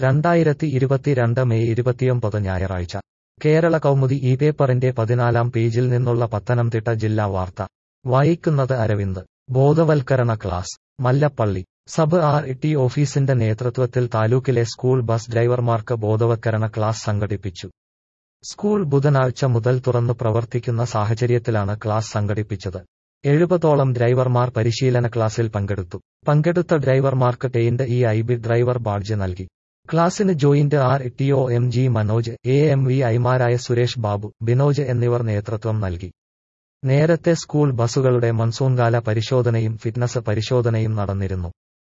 രണ്ടായിരത്തി ഇരുപത്തിരണ്ട് മെയ് ഇരുപത്തിയൊമ്പത് ഞായറാഴ്ച കേരള കൗമുദി ഈ പേപ്പറിന്റെ പതിനാലാം പേജിൽ നിന്നുള്ള പത്തനംതിട്ട ജില്ലാ വാർത്ത വായിക്കുന്നത് അരവിന്ദ് ബോധവൽക്കരണ class Mallappally sub R T ഓഫീസിന്റെ നേതൃത്വത്തിൽ താലൂക്കിലെ സ്കൂൾ ബസ് ഡ്രൈവർമാർക്ക് ബോധവൽക്കരണ ക്ലാസ് സംഘടിപ്പിച്ചു സ്കൂൾ ബുധനാഴ്ച മുതൽ തുറന്നു പ്രവർത്തിക്കുന്ന സാഹചര്യത്തിലാണ് ക്ലാസ് സംഘടിപ്പിച്ചത് എഴുപതോളം ഡ്രൈവർമാർ പരിശീലന ക്ലാസ്സിൽ പങ്കെടുത്തു പങ്കെടുത്ത ഡ്രൈവർമാർക്ക് trained E I B driver badge നൽകി ക്ലാസിന് joint R T O M G Manoj A M V ഐമാരായ സുരേഷ് ബാബു ബിനോജ് എന്നിവർ നേതൃത്വം നൽകി നേരത്തെ സ്കൂൾ ബസുകളുടെ മൺസൂൺകാല പരിശോധനയും ഫിറ്റ്നസ് പരിശോധനയും നടന്നിരുന്നു